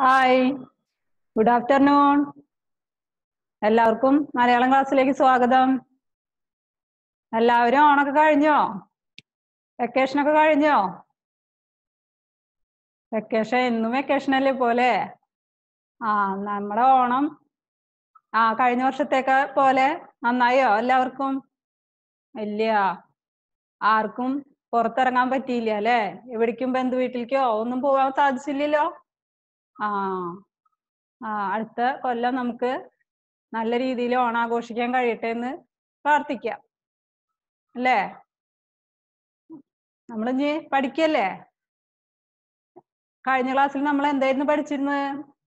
hi good afternoon എല്ലാവർക്കും മലയാളം ക്ലാസ്സിലേക്ക് സ്വാഗതം എല്ലാവരും ഓണൊക്കെ കഴിഞ്ഞോ വെക്കേഷൻ ഒക്കെ കഴിഞ്ഞോ വെക്കേഷൻ എന്നും വെക്കേഷൻ അല്ലേ പോലെ ആ നമ്മുടെ ഓണം ആ കഴിഞ്ഞ വർഷത്തേക്ക് പോലെ നന്നായോ എല്ലാവർക്കും ഇല്ല ആർക്കും പുറത്തിറങ്ങാൻ പറ്റിയില്ല അല്ലേ എവിടേക്കും ബന്ധു വീട്ടിലേക്കോ ഒന്നും പോകാൻ സാധിച്ചില്ലല്ലോ ആ ആ അടുത്ത കൊല്ലം നമുക്ക് നല്ല രീതിയിൽ ഓണാഘോഷിക്കാൻ കഴിയട്ടെ എന്ന് പ്രാർത്ഥിക്കാം അല്ലേ നമ്മൾ ഇനി പഠിക്കല്ലേ കഴിഞ്ഞ ക്ലാസ്സിൽ നമ്മൾ എന്തായിരുന്നു പഠിച്ചിരുന്നത്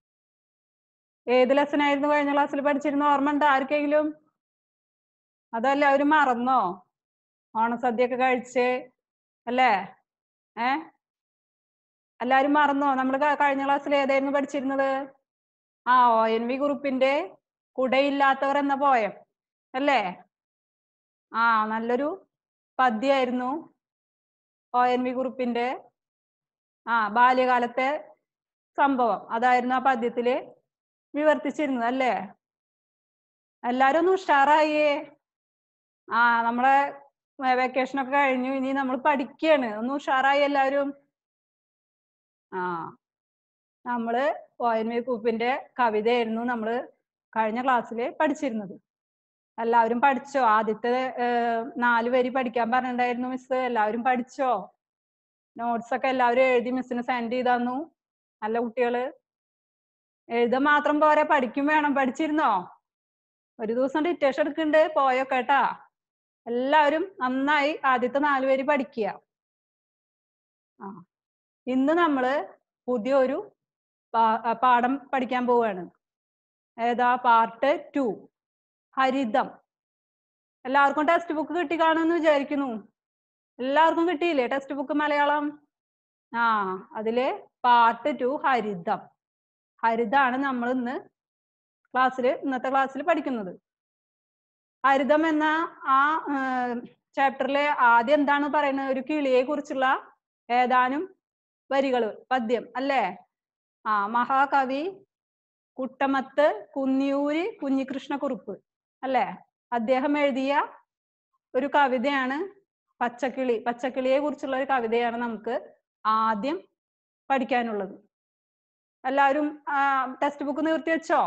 ഏത് ലെസൺ ആയിരുന്നു കഴിഞ്ഞ ക്ലാസ്സിൽ പഠിച്ചിരുന്ന ഓർമ്മ ഉണ്ടോ ആർക്കെങ്കിലും അതെല്ലാവരും മറന്നോ ഓണസദ്യ ഒക്കെ കഴിച്ച് അല്ലേ ഏ എല്ലാരും മറന്നോ നമ്മൾ കഴിഞ്ഞ ക്ലാസ്സിൽ ഏതായിരുന്നു പഠിച്ചിരുന്നത് ആ ഒ എൻ വി കുറുപ്പിന്റെ കുടയില്ലാത്തവർ എന്ന പോയം അല്ലേ ആ നല്ലൊരു പദ്യായിരുന്നു ഒ എൻ വി കുറുപ്പിന്റെ ആ ബാല്യകാലത്തെ സംഭവം അതായിരുന്നു ആ പദ്യത്തില് വിവർത്തിച്ചിരുന്നത് അല്ലേ എല്ലാരും ഒന്ന് ഉഷാറായേ ആ നമ്മളെ വെക്കേഷൻ ഒക്കെ കഴിഞ്ഞു ഇനി നമ്മൾ പഠിക്കാണ് ഒന്ന് ഉഷാറായി എല്ലാവരും ആ നമ്മള് ഒ എൻ വി കുറുപ്പിന്റെ കവിതയായിരുന്നു നമ്മള് കഴിഞ്ഞ ക്ലാസ്സിൽ പഠിച്ചിരുന്നത് എല്ലാവരും പഠിച്ചോ ആദ്യത്തെ നാല് വരി പഠിക്കാൻ പറഞ്ഞിട്ടുണ്ടായിരുന്നു മിസ് എല്ലാവരും പഠിച്ചോ നോട്ട്സ് ഒക്കെ എല്ലാവരും എഴുതി മിസ്സിന് സെൻഡ് ചെയ്ത് തന്നു നല്ല കുട്ടികള് എഴുതാൻ മാത്രം പോരാ പഠിക്കും വേണം പഠിച്ചിരുന്നോ ഒരു ദിവസം ഡിറ്റേഷൻ എടുക്കുന്നുണ്ട് പോയോ കേട്ടാ എല്ലാവരും നന്നായി ആദ്യത്തെ നാല് വരി പഠിക്കുക ആ ഇന്ന് നമ്മള് പുതിയൊരു പാഠം പഠിക്കാൻ പോവുകയാണ് ഏതാ പാർട്ട് ടു ഹരിതം എല്ലാവർക്കും ടെക്സ്റ്റ് ബുക്ക് കിട്ടി കാണുമെന്ന് വിചാരിക്കുന്നു എല്ലാവർക്കും കിട്ടിയില്ലേ ടെക്സ്റ്റ് ബുക്ക് മലയാളം ആ അതില് പാർട്ട് ടു ഹരിതം ഹരിതാണ് നമ്മൾ ഇന്ന് ക്ലാസ്സിൽ ഇന്നത്തെ ക്ലാസ്സിൽ പഠിക്കുന്നത് ഹരിതം എന്ന ആ ചാപ്റ്ററിലെ ആദ്യം എന്താണ് പറയുന്നത് ഒരു കിളിയെ കുറിച്ചുള്ള ഏതാനും വരികള് പദ്യം അല്ലേ ആ മഹാകവി കുട്ടമത്ത് കുന്നിയൂര് കുഞ്ഞികൃഷ്ണക്കുറുപ്പ് അല്ലേ അദ്ദേഹം എഴുതിയ ഒരു കവിതയാണ് പച്ചക്കിളി പച്ചക്കിളിയെ കുറിച്ചുള്ള ഒരു കവിതയാണ് നമുക്ക് ആദ്യം പഠിക്കാനുള്ളത് എല്ലാവരും ടെക്സ്റ്റ് ബുക്ക് നിർത്തി വെച്ചോ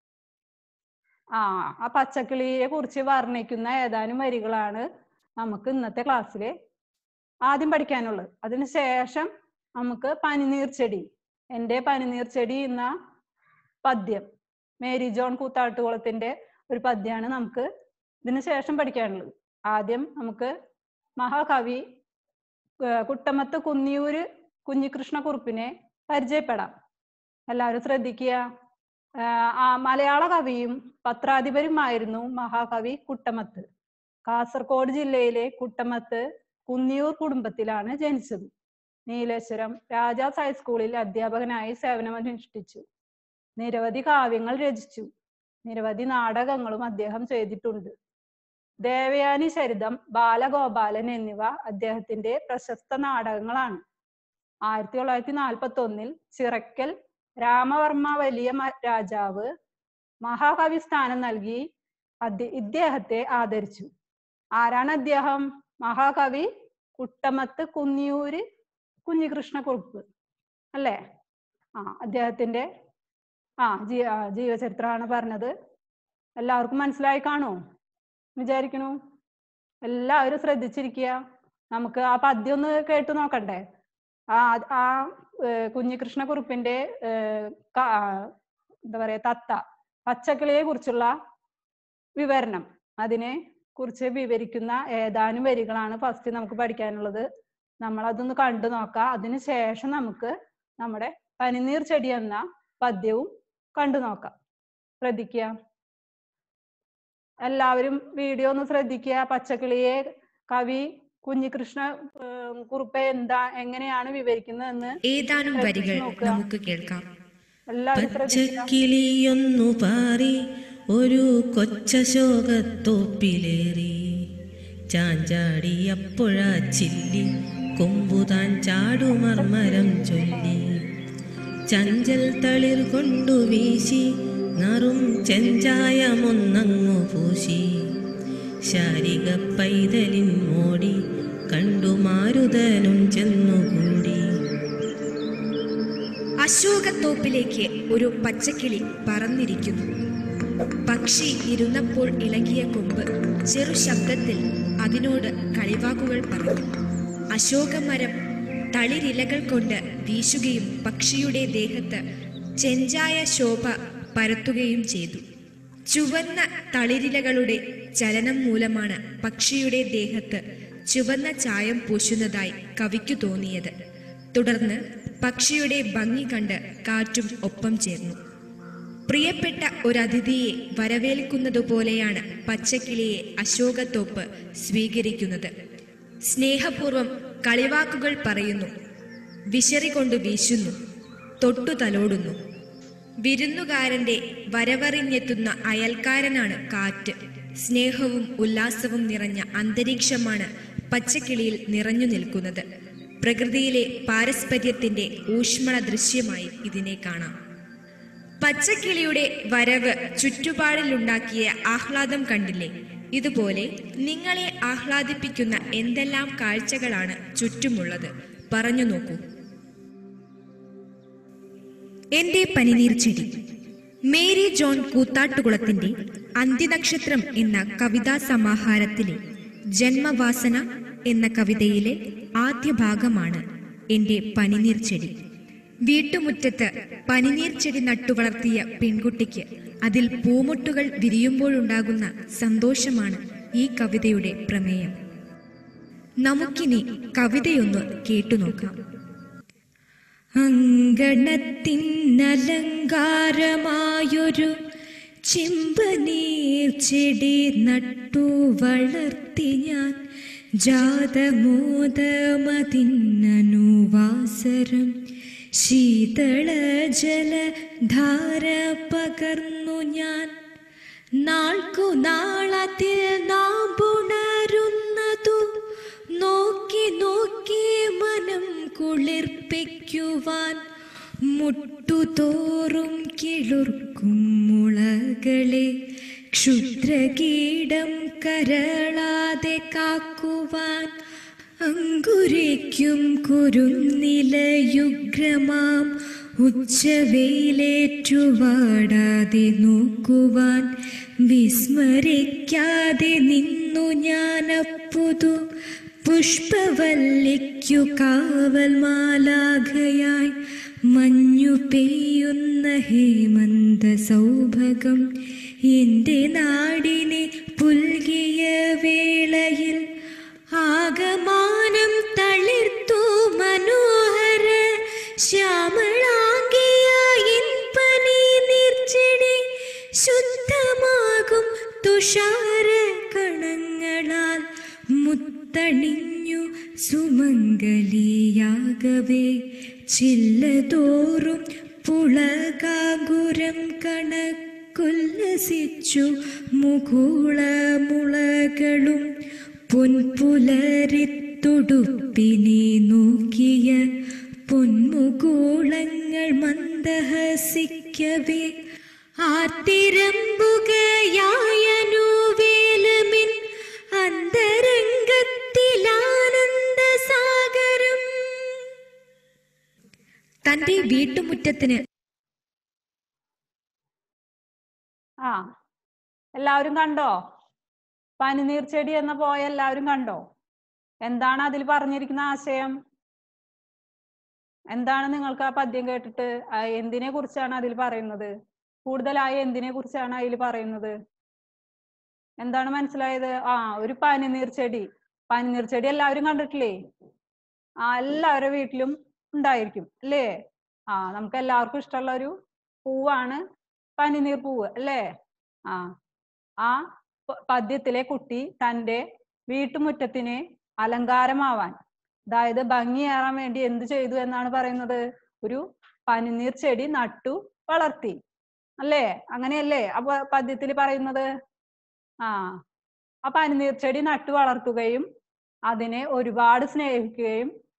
ആ ആ പച്ചക്കിളിയെ കുറിച്ച് വർണ്ണിക്കുന്ന ഏതാനും വരികളാണ് നമുക്ക് ഇന്നത്തെ ക്ലാസ്സിൽ ആദ്യം പഠിക്കാനുള്ളത് അതിന് ശേഷം നമുക്ക് പനിനീർ ചെടി എൻ്റെ പനിനീർ ചെടി എന്ന പദ്യം മേരി ജോൺ കൂത്താട്ടുകുളത്തിന്റെ ഒരു പദ്യമാണ് നമുക്ക് ഇതിന് ശേഷം പഠിക്കാനുള്ളത് ആദ്യം നമുക്ക് മഹാകവി കുട്ടമത്ത് കുന്നിയൂര് കുഞ്ഞികൃഷ്ണ കുറുപ്പിനെ പരിചയപ്പെടാം എല്ലാവരും ശ്രദ്ധിക്കുക ആ മലയാള കവിയും പത്രാധിപരുമായിരുന്നു മഹാകവി കുട്ടമത്ത് കാസർഗോഡ് ജില്ലയിലെ കുട്ടമത്ത് കുന്നിയൂർ കുടുംബത്തിലാണ് ജനിച്ചത് നീലേശ്വരം രാജാസ് ഹൈസ്കൂളിൽ അധ്യാപകനായി സേവനമനുഷ്ഠിച്ചു നിരവധി കാവ്യങ്ങൾ രചിച്ചു നിരവധി നാടകങ്ങളും അദ്ദേഹം ചെയ്തിട്ടുണ്ട് ദേവയാനി ചരിതം ബാലഗോപാലൻ എന്നിവ അദ്ദേഹത്തിന്റെ പ്രശസ്ത നാടകങ്ങളാണ് ആയിരത്തി തൊള്ളായിരത്തി നാൽപ്പത്തി ഒന്നിൽ ചിറക്കൽ രാമവർമ്മ വലിയ രാജാവ് മഹാകവി സ്ഥാനം നൽകി ഇദ്ദേഹത്തെ ആദരിച്ചു ആരാണ് അദ്ദേഹം മഹാകവി കുട്ടമത്ത് കുന്നിയൂര് കുഞ്ഞികൃഷ്ണക്കുറുപ്പ് അല്ലേ ആ അദ്ദേഹത്തിന്റെ ആ ജീ ജീവചരിത്രമാണ് പറഞ്ഞത് എല്ലാവർക്കും മനസ്സിലായി കാണോ വിചാരിക്കണു എല്ലാവരും ശ്രദ്ധിച്ചിരിക്കുക നമുക്ക് ആ പദ്യം ഒന്ന് കേട്ടു നോക്കണ്ടേ ആ ആ കുഞ്ഞികൃഷ്ണ കുറുപ്പിന്റെ എന്താ പറയാ തത്ത പച്ചക്കിളിയെ കുറിച്ചുള്ള വിവരണം അതിനെ കുറിച്ച് വിവരിക്കുന്ന ഏതാനും വരികളാണ് ഫസ്റ്റ് നമുക്ക് പഠിക്കാനുള്ളത് നമ്മൾ അതൊന്ന് കണ്ടു നോക്കാം അതിന് ശേഷം നമുക്ക് നമ്മുടെ പനിനീർ ചെടി എന്ന പദ്യവും കണ്ടു നോക്കാം ശ്രദ്ധിക്കുക എല്ലാവരും വീഡിയോ ഒന്ന് ശ്രദ്ധിക്കുക പച്ചക്കിളിയെ കവി കുഞ്ഞികൃഷ്ണ കുറുപ്പ് എന്താ എങ്ങനെയാണ് വിവരിക്കുന്നതെന്ന് ഏതാനും വരികൾ നമുക്ക് കേൾക്കാം എല്ലാവരും ശ്രദ്ധിക്കുക പച്ചക്കിളിയൊന്നു പാറി ഒരു കൊച്ച ശോകത്തോപ്പിലേറി ചാഞ്ചാടിയപ്പോഴാ ചില്ലി കൊമ്പുതാൻ ചാടുമർമരം ചൊല്ലി ചഞ്ചൽ തളിർ കൊണ്ടു വീശി നറും ചെഞ്ചായമൊന്നങ്ങു പൂശി ശാരിക പൈതലിൻ മോടി കണ്ടു മാരുതനും ചെന്നുകൂടി അശോകത്തോപ്പിലേക്ക് ഒരു പച്ചക്കിളി പറന്നിരിക്കുന്നു പക്ഷി ഇരുന്നപ്പോൾ ഇളകിയ കൊമ്പ് ചെറു ശബ്ദത്തിൽ അതിനോട് കളിവാക്കുകൾ പറഞ്ഞു അശോകമരം തളിരിലകൾ കൊണ്ട് വീശുകയും പക്ഷിയുടെ ദേഹത്ത് ചെഞ്ചായ ശോഭ പരത്തുകയും ചെയ്തു ചുവന്ന തളിരിലകളുടെ ചലനം മൂലമാണ് പക്ഷിയുടെ ദേഹത്ത് ചുവന്ന ചായം പൂശുന്നതായി കവിക്കു തോന്നിയത് തുടർന്ന് പക്ഷിയുടെ ഭംഗി കണ്ട് കാറ്റും ഒപ്പം ചേർന്നു പ്രിയപ്പെട്ട ഒരതിഥിയെ വരവേൽക്കുന്നതുപോലെയാണ് പച്ചക്കിളിയെ അശോകത്തോപ്പ് സ്വീകരിക്കുന്നത് സ്നേഹപൂർവം കളിവാക്കുകൾ പറയുന്നു വിശറി കൊണ്ട് വീശുന്നു തൊട്ടു തലോടുന്നു വിരുന്നുകാരന്റെ വരവറിഞ്ഞെത്തുന്ന അയൽക്കാരനാണ് കാറ്റ് സ്നേഹവും ഉല്ലാസവും നിറഞ്ഞ അന്തരീക്ഷമാണ് പച്ചക്കിളിയിൽ നിറഞ്ഞു നിൽക്കുന്നത് പ്രകൃതിയിലെ പാരസ്പര്യത്തിന്റെ ഊഷ്മള ദൃശ്യമായി ഇതിനെ കാണാം പച്ചക്കിളിയുടെ വരവ് ചുറ്റുപാടിലുണ്ടാക്കിയ ആഹ്ലാദം കണ്ടില്ലേ ഇതുപോലെ നിങ്ങളെ ആഹ്ലാദിപ്പിക്കുന്ന എന്തെല്ലാം കാഴ്ചകളാണ് ചുറ്റുമുള്ളത് പറഞ്ഞു നോക്കൂ എന്റെ പനിനീർ ചെടി മേരി ജോൺ കൂത്താട്ടുകുളത്തിന്റെ അന്ത്യനക്ഷത്രം എന്ന കവിതാ സമാഹാരത്തിലെ ജന്മവാസന എന്ന കവിതയിലെ ആദ്യ ഭാഗമാണ് എന്റെ പനിനീർ ചെടി വീട്ടുമുറ്റത്ത് പനിനീർ ചെടി നട്ടുവളർത്തിയ പെൺകുട്ടിക്ക് അതിൽ പൂമുട്ടുകൾ വിരിയുമ്പോഴുണ്ടാകുന്ന സന്തോഷമാണ് ഈ കവിതയുടെ പ്രമേയം നമുക്കിനി കവിതയൊന്ന് കേട്ടുനോക്കാം അങ്കണത്തിനലങ്കാരമായൊരു ചെമ്പനീർ ചെടി നട്ടു വളർത്തി ഞാൻ ജാതമോദമതിന്നനുവാസരം ശീതള ജലധാര പകർന്നു ഞാൻ നാൾക്കു നാളത്തിൽ നാം പുണരുന്നതു നോക്കി നോക്കി മനം കുളിർപ്പിക്കുവാൻ മുട്ടുതോറും കിളുർക്കും മുളകളെ ക്ഷുദ്രകീടം കരളാതെ കാക്കുവാൻ അങ്കുരയ്ക്കും കുരുന്നിലയുഗ്രമാം ഉച്ചവെയിലേറ്റുവാടാതെ നോക്കുവാൻ വിസ്മരിക്കാതെ നിന്നു ഞാനപ്പുതു പുഷ്പവല്ലിക്കു കാവൽ മാലാഖയായി മഞ്ഞു പെയ്യുന്ന ഹേമന്ത സൗഭകം എന്റെ നാടിനെ പുൽകിയ വേളയിൽ ആകമാനം തളിർത്തു മനോഹര ശ്യാമളാംഗിയായി പനി നീർച്ചെടി ശുദ്ധമാകും തുഷാര കണങ്ങളാൽ മുത്തണിഞ്ഞു സുമംഗലിയാകവേ ചില്ലതോറും പുളകാകുരം കണക്കുല്ലസിച്ചു മുകുളമുളകളും പൊൻപുലരിത്തുടുപ്പിനെ നോക്കിയ പൊന്മുകൂളങ്ങൾ മന്ദഹസിക്കവേ ആത്തിരമ്പുകയായനു വേലമിൻ അന്തരംഗത്തിലാനന്ദ സാഗരം തന്റെ വീട്ടുമുറ്റത്തിന് ആ എല്ലാവരും കണ്ടോ പനിനീർ ചെടി എന്ന പോയ എല്ലാവരും കണ്ടോ എന്താണ് അതിൽ പറഞ്ഞിരിക്കുന്ന ആശയം എന്താണ് നിങ്ങൾക്ക് ആ പദ്യം കേട്ടിട്ട് ആ എന്തിനെ കുറിച്ചാണ് അതിൽ പറയുന്നത് കൂടുതലായി എന്തിനെ കുറിച്ചാണ് അതിൽ പറയുന്നത് എന്താണ് മനസ്സിലായത് ആ ഒരു പനിനീർ ചെടി പനിനീർ ചെടി എല്ലാവരും കണ്ടിട്ടില്ലേ ആ എല്ലാവരുടെ വീട്ടിലും ഉണ്ടായിരിക്കും അല്ലേ ആ നമുക്ക് എല്ലാവർക്കും ഇഷ്ടമുള്ള ഒരു പൂവാണ് പനിനീർ പൂവ് അല്ലേ ആ ആ പ- പദ്യത്തിലെ കുട്ടി തന്റെ വീട്ടുമുറ്റത്തിന് അലങ്കാരമാവാൻ അതായത് ഭംഗിയേറാൻ വേണ്ടി എന്ത് ചെയ്തു എന്നാണ് പറയുന്നത് ഒരു പനിനീർ ചെടി നട്ടു വളർത്തി അല്ലേ അങ്ങനെയല്ലേ അപ്പൊ പദ്യത്തിൽ പറയുന്നത് ആ ആ പനിനീർ ചെടി നട്ടു വളർത്തുകയും അതിനെ ഒരുപാട് സ്നേഹിക്കുകയും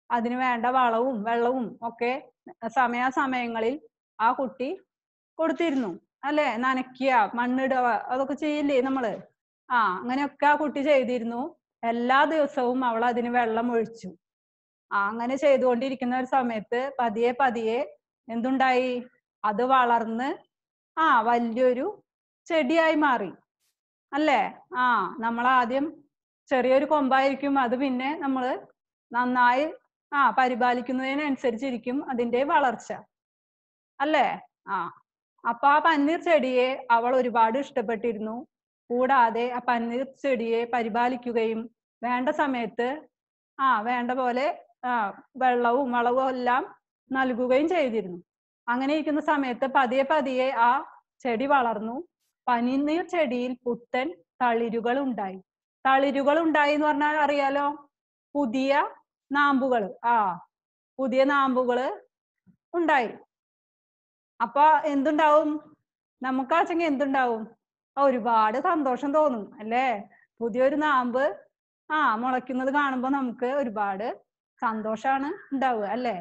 അതിന് വേണ്ട വളവും വെള്ളവും ഒക്കെ സമയാസമയങ്ങളിൽ ആ കുട്ടി കൊടുത്തിരുന്നു അല്ലെ നനയ്ക്കുക മണ്ണിടുക അതൊക്കെ ചെയ്യില്ലേ നമ്മള് ആ അങ്ങനെയൊക്കെ ആ കുട്ടി ചെയ്തിരുന്നു എല്ലാ ദിവസവും അവൾ അതിന് വെള്ളം ഒഴിച്ചു ആ അങ്ങനെ ചെയ്തുകൊണ്ടിരിക്കുന്ന ഒരു സമയത്ത് പതിയെ പതിയെ എന്തുണ്ടായി അത് വളർന്ന് ആ വലിയൊരു ചെടിയായി മാറി അല്ലേ ആ നമ്മൾ ആദ്യം ചെറിയൊരു കൊമ്പായിരിക്കും അത് പിന്നെ നമ്മൾ നന്നായി ആ പരിപാലിക്കുന്നതിനനുസരിച്ചിരിക്കും അതിന്റെ വളർച്ച അല്ലേ ആ അപ്പൊ ആ പന്നീർ ചെടിയെ അവൾ ഒരുപാട് ഇഷ്ടപ്പെട്ടിരുന്നു കൂടാതെ ആ പന്നീർ ചെടിയെ പരിപാലിക്കുകയും വേണ്ട സമയത്ത് ആ വേണ്ട പോലെ ആ വെള്ളവും വളവും എല്ലാം നൽകുകയും ചെയ്തിരുന്നു അങ്ങനെ ഇരിക്കുന്ന സമയത്ത് പതിയെ പതിയെ ആ ചെടി വളർന്നു പനിനീർ ചെടിയിൽ പുത്തൻ തളിരുകൾ ഉണ്ടായി തളിരുകൾ ഉണ്ടായി എന്ന് പറഞ്ഞാൽ അറിയാലോ പുതിയ നാമ്പുകൾ ആ പുതിയ നാമ്പുകള് ഉണ്ടായി അപ്പൊ എന്തുണ്ടാവും നമുക്കാച്ചെങ്കിൽ എന്തുണ്ടാവും ആ, ഒരുപാട് സന്തോഷം തോന്നും അല്ലേ പുതിയൊരു നാമ്പ് ആ മുളയ്ക്കുന്നത് കാണുമ്പോ നമുക്ക് ഒരുപാട് സന്തോഷാണ് ഉണ്ടാവുക അല്ലേ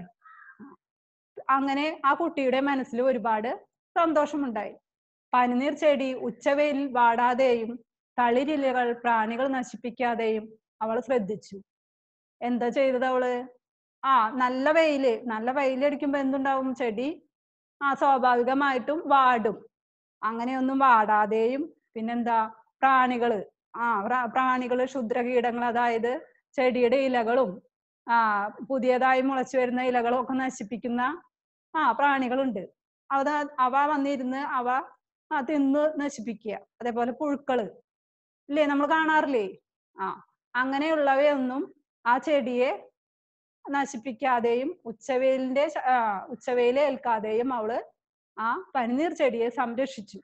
അങ്ങനെ ആ കുട്ടിയുടെ മനസ്സിൽ ഒരുപാട് സന്തോഷമുണ്ടായി പനിനീർ ചെടി ഉച്ചവെയിലിൽ വാടാതെയും തളിരിലകൾ പ്രാണികൾ നശിപ്പിക്കാതെയും അവൾ ശ്രദ്ധിച്ചു എന്താ ചെയ്തത് അവള് ആ നല്ല വെയില് നല്ല വെയിലടിക്കുമ്പോ എന്തുണ്ടാവും ചെടി ആ സ്വാഭാവികമായിട്ടും വാടും അങ്ങനെയൊന്നും വാടാതെയും പിന്നെന്താ പ്രാണികള് ആ പ്രാ- പ്രാണികള് ക്ഷുദ്രകീടങ്ങൾ അതായത് ചെടിയുടെ ഇലകളും ആ പുതിയതായി മുളച്ചു വരുന്ന ഇലകളും ഒക്കെ നശിപ്പിക്കുന്ന ആ പ്രാണികളുണ്ട് അവ അവ വന്നിരുന്ന് അവ ആ തിന്ന് നശിപ്പിക്കുക അതേപോലെ പുഴുക്കള് ഇല്ലേ നമ്മൾ കാണാറില്ലേ ആ അങ്ങനെയുള്ളവയൊന്നും ആ ചെടിയെ നശിപ്പിക്കാതെയും ഉച്ചവെയിലിന്റെ ശ- ആ, ഉച്ചവെയിൽ ഏൽക്കാതെയും അവള് ആ പനിനീർ ചെടിയെ സംരക്ഷിച്ചു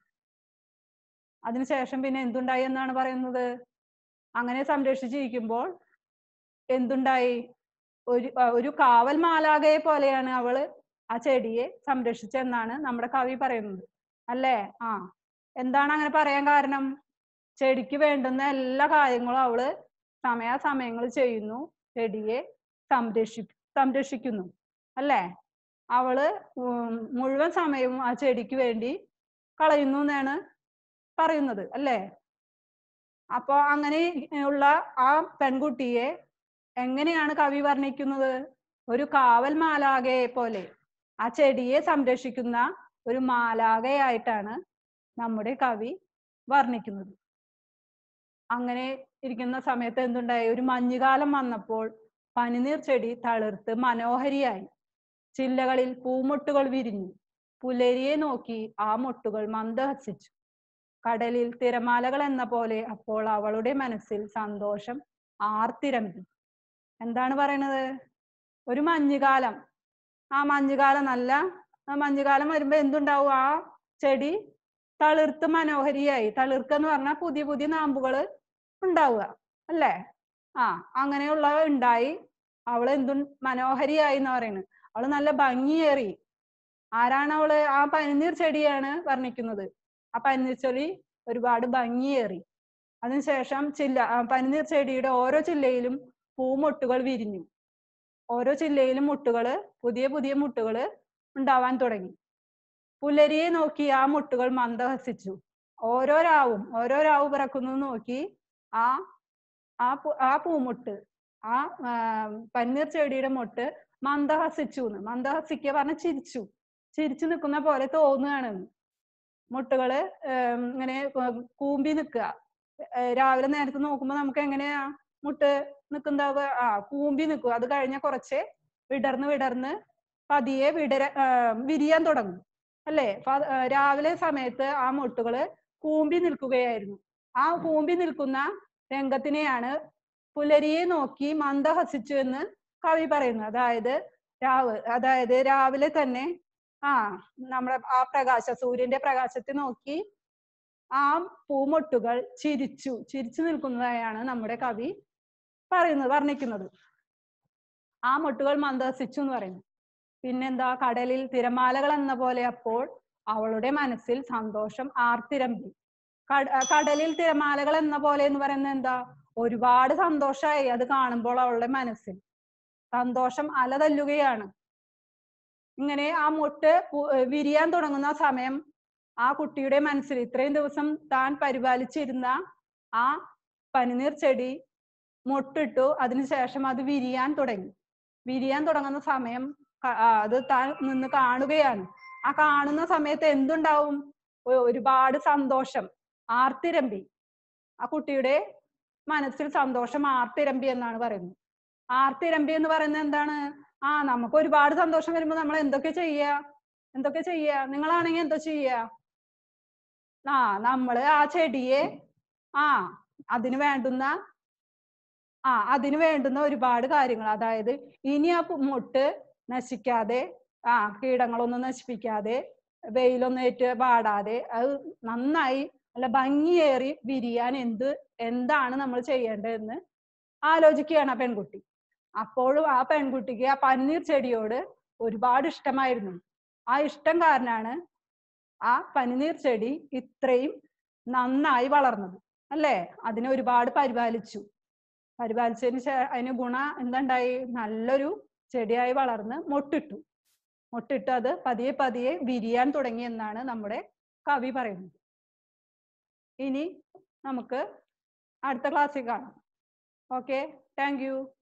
അതിനുശേഷം പിന്നെ എന്തുണ്ടായി എന്നാണ് പറയുന്നത് അങ്ങനെ സംരക്ഷിച്ചിരിക്കുമ്പോൾ എന്തുണ്ടായി ഒരു ആ, ഒരു കാവൽ മാലാകയെ പോലെയാണ് അവള് ആ ചെടിയെ സംരക്ഷിച്ചെന്നാണ് നമ്മുടെ കവി പറയുന്നത് അല്ലേ ആ എന്താണ് അങ്ങനെ പറയാൻ കാരണം ചെടിക്ക് വേണ്ടുന്ന എല്ലാ കാര്യങ്ങളും അവള് സമയാസമയങ്ങൾ ചെയ്യുന്നു ചെടിയെ സംരക്ഷി സംരക്ഷിക്കുന്നു അല്ലേ അവള് ഉം മുഴുവൻ സമയവും ആ ചെടിക്ക് വേണ്ടി കളയുന്നു എന്നാണ് പറയുന്നത് അല്ലേ അപ്പൊ അങ്ങനെ ഉള്ള ആ പെൺകുട്ടിയെ എങ്ങനെയാണ് കവി വർണ്ണിക്കുന്നത് ഒരു കാവൽ മാലാകയെ പോലെ ആ ചെടിയെ സംരക്ഷിക്കുന്ന ഒരു മാലാകയായിട്ടാണ് നമ്മുടെ കവി വർണ്ണിക്കുന്നത് അങ്ങനെ ഇരിക്കുന്ന സമയത്ത് എന്തുണ്ടായി ഒരു മഞ്ഞുകാലം വന്നപ്പോൾ പനിനീർ ചെടി തളിർത്ത് മനോഹരിയായി ചില്ലകളിൽ പൂമൊട്ടുകൾ വിരിഞ്ഞു പുലരിയെ നോക്കി ആ മൊട്ടുകൾ മന്ദഹസിച്ചു കടലിൽ തിരമാലകൾ എന്ന പോലെ അപ്പോൾ അവളുടെ മനസ്സിൽ സന്തോഷം ആർത്തിരമ്പി എന്താണ് പറയണത് ഒരു മഞ്ഞുകാലം ആ മഞ്ഞുകാലം നല്ല ആ മഞ്ഞുകാലം വരുമ്പോ എന്തുണ്ടാവും ആ ചെടി തളിർത്ത് മനോഹരിയായി തളിർക്ക എന്ന് പറഞ്ഞാൽ പുതിയ പുതിയ നാമ്പുകള് ഉണ്ടാവുക അല്ലേ ആ അങ്ങനെയുള്ള ഉണ്ടായി അവള് എന്തു മനോഹരിയായി എന്ന് പറയുന്നത് അവള് നല്ല ഭംഗിയേറി ആരാണ് അവള് ആ പനിനീർ ചെടിയാണ് വർണ്ണിക്കുന്നത് ആ പനിനീർ ചെടി ഒരുപാട് ഭംഗിയേറി അതിനുശേഷം ചില്ല ആ പനിനീർ ചെടിയുടെ ഓരോ ചില്ലയിലും പൂമൊട്ടുകൾ വിരിഞ്ഞു ഓരോ ചില്ലയിലും മുട്ടുകള് പുതിയ പുതിയ മുട്ടുകള് ഉണ്ടാവാൻ തുടങ്ങി പുലരിയെ നോക്കി ആ മുട്ടുകൾ മന്ദഹസിച്ചു ഓരോ രാവും ഓരോ രാവ് പിറക്കുന്നു നോക്കി ആ ആ പൂ ആ പൂമുട്ട് ആ ആ, പന്നീർ ചെടിയുടെ മുട്ട് മന്ദഹസിച്ചു എന്ന് മന്ദഹസിക്കുക പറഞ്ഞ ചിരിച്ചു ചിരിച്ചു നിൽക്കുന്ന പോലെ തോന്നുകയാണ് മുട്ടുകള് ഏം, ഇങ്ങനെ കൂ- കൂമ്പി നിൽക്കുക രാവിലെ നേരത്തെ നോക്കുമ്പോ നമുക്ക് എങ്ങനെയാ മുട്ട് നിൽക്കുന്നതാവുക ആ കൂമ്പി നിൽക്കുക അത് കഴിഞ്ഞ കുറച്ച് വിടർന്ന് വിടർന്ന് പതിയെ വിടര ആ, വിരിയാൻ തുടങ്ങും അല്ലേ ഫ- ആ, രാവിലെ സമയത്ത് ആ മുട്ടുകള് കൂമ്പി നിൽക്കുകയായിരുന്നു ആ കൂമ്പി നിൽക്കുന്ന രംഗത്തിനെയാണ് പുലരിയെ നോക്കി മന്ദഹസിച്ചു എന്ന് കവി പറയുന്നു അതായത് രാവ് അതായത് രാവിലെ തന്നെ ആ നമ്മുടെ ആ പ്രകാശ സൂര്യന്റെ പ്രകാശത്തെ നോക്കി ആ പൂമൊട്ടുകൾ ചിരിച്ചു ചിരിച്ചു നിൽക്കുന്നതായാണ് നമ്മുടെ കവി പറയുന്നത് വർണ്ണിക്കുന്നത് ആ മൊട്ടുകൾ മന്ദഹസിച്ചു എന്ന് പറയുന്നു പിന്നെന്താ കടലിൽ തിരമാലകൾ എന്ന പോലെ അപ്പോൾ അവളുടെ മനസ്സിൽ സന്തോഷം ആർത്തിരമ്പി കട- ആ കടലിൽ തിരമാലകൾ എന്ന പോലെ എന്ന് പറയുന്നത് എന്താ ഒരുപാട് സന്തോഷമായി അത് കാണുമ്പോൾ അവളുടെ മനസ്സിൽ സന്തോഷം അലതല്ലുകയാണ് ഇങ്ങനെ ആ മുട്ട് പു- ഏർ വിരിയാൻ തുടങ്ങുന്ന സമയം ആ കുട്ടിയുടെ മനസ്സിൽ ഇത്രയും ദിവസം താൻ പരിപാലിച്ചിരുന്ന ആ പനിനീർ ചെടി മൊട്ടിട്ടു അതിനുശേഷം അത് വിരിയാൻ തുടങ്ങി വിരിയാൻ തുടങ്ങുന്ന സമയം ക- ആ, അത് താൻ നിന്ന് കാണുകയാണ് ആ കാണുന്ന സമയത്ത് എന്തുണ്ടാവും ഒ- ഒരുപാട് സന്തോഷം ആർത്തിരമ്പി ആ കുട്ടിയുടെ മനസ്സിൽ സന്തോഷം ആർത്തിരമ്പി എന്നാണ് പറയുന്നത് ആർത്തിരമ്പി എന്ന് പറയുന്നത് എന്താണ് ആ നമുക്ക് ഒരുപാട് സന്തോഷം വരുമ്പോ നമ്മൾ എന്തൊക്കെ ചെയ്യാ എന്തൊക്കെ ചെയ്യാ നിങ്ങളാണെങ്കിൽ എന്തോ ചെയ്യാ ആ നമ്മള് ആ ചെടിയെ ആ അതിന് വേണ്ടുന്ന ആ അതിന് വേണ്ടുന്ന ഒരുപാട് കാര്യങ്ങൾ അതായത് ഇനി ആ പു- മൊട്ട് നശിക്കാതെ ആ കീടങ്ങളൊന്നും നശിപ്പിക്കാതെ വെയിലൊന്നും ഏറ്റ് പാടാതെ അത് നന്നായി നല്ല ഭംഗിയേറി വിരിയാൻ എന്ത് എന്താണ് നമ്മൾ ചെയ്യേണ്ടതെന്ന് ആലോചിക്കുകയാണ് ആ പെൺകുട്ടി അപ്പോഴും ആ പെൺകുട്ടിക്ക് ആ പന്നീർ ചെടിയോട് ഒരുപാട് ഇഷ്ടമായിരുന്നു ആ ഇഷ്ടം കാരണമാണ് ആ പനിനീർ ചെടി ഇത്രയും നന്നായി വളർന്നത് അല്ലേ അതിനെ ഒരുപാട് പരിപാലിച്ചു പരിപാലിച്ചതിന് ശേ അതിന് ഗുണ എന്തുണ്ടായി നല്ലൊരു ചെടിയായി വളർന്ന് മൊട്ടിട്ടു മൊട്ടിട്ട് അത് പതിയെ പതിയെ വിരിയാൻ തുടങ്ങി എന്നാണ് നമ്മുടെ കവി പറയുന്നത് ഇനി നമുക്ക് അടുത്ത ക്ലാസ്സിൽ കാണാം ഓക്കെ താങ്ക് യു